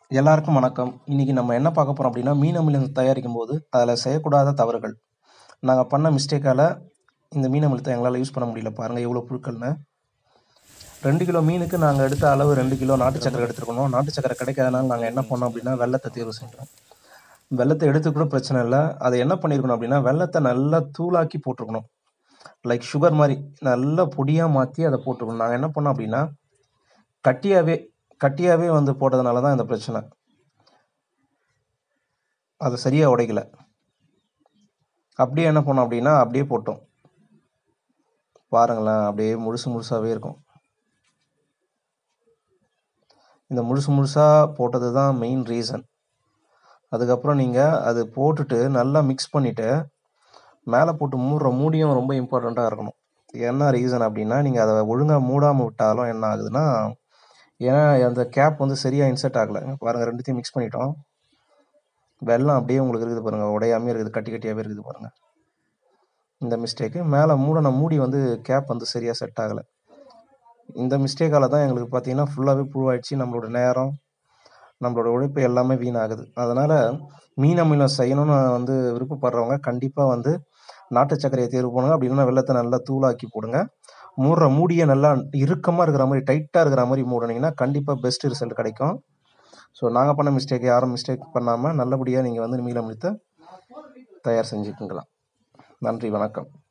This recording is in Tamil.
எல்லாருக்கும் வணக்கம் இன்னைக்கு நம்ம என்ன பார்க்க போறோம் அப்படின்னா மீன் அமிலம் தயாரிக்கும் போது அதில் செய்யக்கூடாத தவறுகள் நாங்கள் பண்ண மிஸ்டேக்கால் இந்த மீன் அமிலத்தை எங்களால் யூஸ் பண்ண முடியல பாருங்கள் எவ்வளோ புழுக்கள்னு ரெண்டு கிலோ மீனுக்கு நாங்கள் எடுத்த அளவு ரெண்டு கிலோ நாட்டு சக்கரை எடுத்துருக்கணும் நாட்டு சக்கரை கிடைக்காதனால நாங்கள் என்ன பண்ணோம் அப்படின்னா வெள்ளத்தை தேர்வு செஞ்சோம் வெள்ளத்தை எடுத்து கூட பிரச்சனை இல்லை அதை என்ன பண்ணியிருக்கணும் அப்படின்னா வெள்ளத்தை நல்லா தூளாக்கி போட்டிருக்கணும் லைக் சுகர் மாதிரி நல்லா பொடியாக மாற்றி அதை போட்டிருக்கணும் நாங்கள் என்ன பண்ணோம் அப்படின்னா கட்டியாகவே கட்டியாகவே வந்து போட்டதுனால தான் இந்த பிரச்சனை அதை சரியாக உடைக்கல அப்படியே என்ன பண்ணோம் அப்படின்னா அப்படியே போட்டோம் பாருங்களேன் அப்படியே முழுசு முழுசாகவே இருக்கும் இந்த முழுசு முழுசாக போட்டது தான் மெயின் ரீசன் அதுக்கப்புறம் நீங்கள் அது போட்டுட்டு நல்லா மிக்ஸ் பண்ணிவிட்டு மேலே போட்டு மூடுற மூடியும் ரொம்ப இம்பார்ட்டண்ட்டாக இருக்கணும் என்ன ரீசன் அப்படின்னா நீங்கள் அதை ஒழுங்காக மூடாமல் விட்டாலும் என்ன ஆகுதுன்னா ஏன்னா அந்த கேப் வந்து சரியாக இன்சர்ட் ஆகலை பாருங்கள் ரெண்டுத்தையும் மிக்ஸ் பண்ணிட்டோம் வெள்ளம் அப்படியே உங்களுக்கு இருக்குது பாருங்கள் உடையாமே இருக்குது கட்டி கட்டியாகவே இருக்குது பாருங்கள் இந்த மிஸ்டேக்கு மேலே மூடின மூடி வந்து கேப் வந்து சரியாக செட் ஆகலை இந்த மிஸ்டேக்கால தான் எங்களுக்கு பார்த்தீங்கன்னா ஃபுல்லாகவே புழுவாயிடுச்சு நம்மளோட நேரம் நம்மளோட உழைப்பு எல்லாமே வீணாகுது அதனால் மீன் அமிலம் செய்யணும்னு வந்து விருப்பப்படுறவங்க கண்டிப்பாக வந்து நாட்டு சர்க்கரையை தேர்வு பண்ணுங்க அப்படி இல்லைன்னா வெள்ளத்தை நல்லா தூளாக்கி போடுங்க மூடுற மூடியை நல்லா இறுக்கமாக இருக்கிற மாதிரி டைட்டாக இருக்கிற மாதிரி மூடினீங்கன்னா கண்டிப்பாக பெஸ்ட் ரிசல்ட் கிடைக்கும் ஸோ நாங்கள் பண்ண மிஸ்டேக் யாரும் மிஸ்டேக் பண்ணாமல் நல்லபடியாக நீங்கள் வந்து மீளம் அமிலத்தை தயார் செஞ்சுக்குங்களாம் நன்றி வணக்கம்